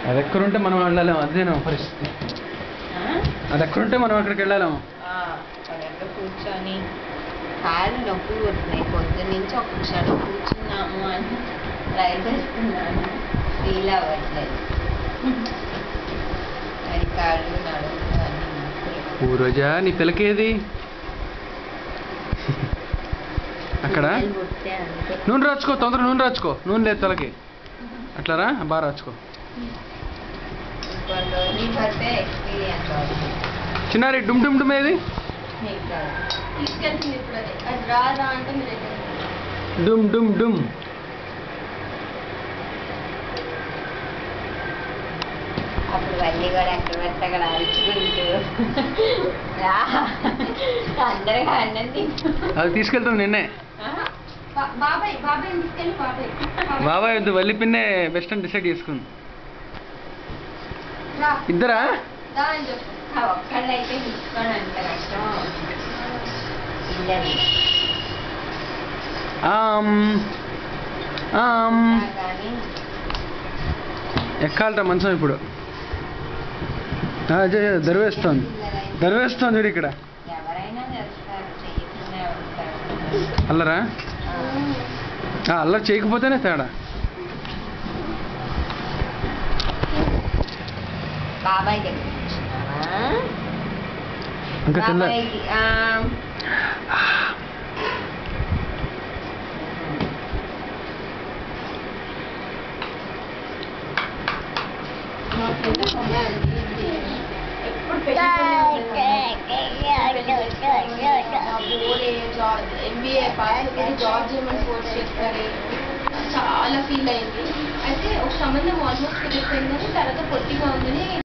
అది ఎక్కడుంటే మనం వెళ్ళలేము అదేనా పరిస్థితి అది ఎక్కడుంటే మనం అక్కడికి వెళ్ళలేము అక్కడ కూర్చొని కాళ్ళు నొప్పి పుడుతున్నాయి పొద్దున్న నుంచి ఒక క్షణం కూర్చున్నాము అని ట్రై చేస్తున్నాను ఫీల్ అవ్వట్లేదు అది కాళ్ళు నడుము అన్ని నొప్పులు ఓ రోజా నీ పిల్లకేది అక్కడ పిల్లలు పుడితే అంతే నూనె రాచుకో తొందర నూనె రాచుకో నూనె లేదు తలకి అట్లారా బాగా రాచుకో ఇంకొన్ని రోజులు పడితే ఎక్స్పీరియన్స్ అవుతుంది చిన్నారి డుమ్ డుమ్ డుమ్ ఏది మీకు కాదు. తీసుకెళ్తుంది ఇప్పుడు అది అది రా రా అంటే మీరు ఎక్కడ డుమ్ డుమ్ డుమ్ అప్పుడు మళ్ళీ కూడా ఎక్కడ పడితే అక్కడ అరుచుకుంటూ రా అందరికీ అన్నం తింటూ అది తీసుకెళ్తుంది నిన్నే బా- బాబాయ్ బాబాయ్ తీసుకెళ్ళి బాబాయ్ బాబాయ్ వద్దు వల్లి పిన్నే బెస్ట్ అని డిసైడ్ చేసుకుంది రా ఇద్దరా రా అని చెప్పు ఆ ఒక్కళ్ళైతే తీసుకోవడం అంత కష్టం పిల్లలు ఆమ్, ఆమ్. కానీ ఎక్కాలట మంచం ఇప్పుడు ఆ, అజయ్ దరివేస్తోంది దరివేస్తోంది చూడు ఇక్కడ ఎవరైనా చేస్తారు చేయకుండా ఉంటారు అల్లరా ఆ, అల్లరి చేయకపోతేనే తేడా బాబాయ్ దగ్గర కూర్చున్నావా? ఇంకా తిన్న బాబాయ్కి, ఆ, ఎప్పుడు ఎంబీఏ పాస్ జాబ్ చేయమని ఫోర్స్ చేస్తారు చాలా ఫీల్ అయింది అయితే ఒక సంబంధం ఆల్మోస్ట్ కుదిరిపోయిందని తర్వాత పొట్టిగా ఉందని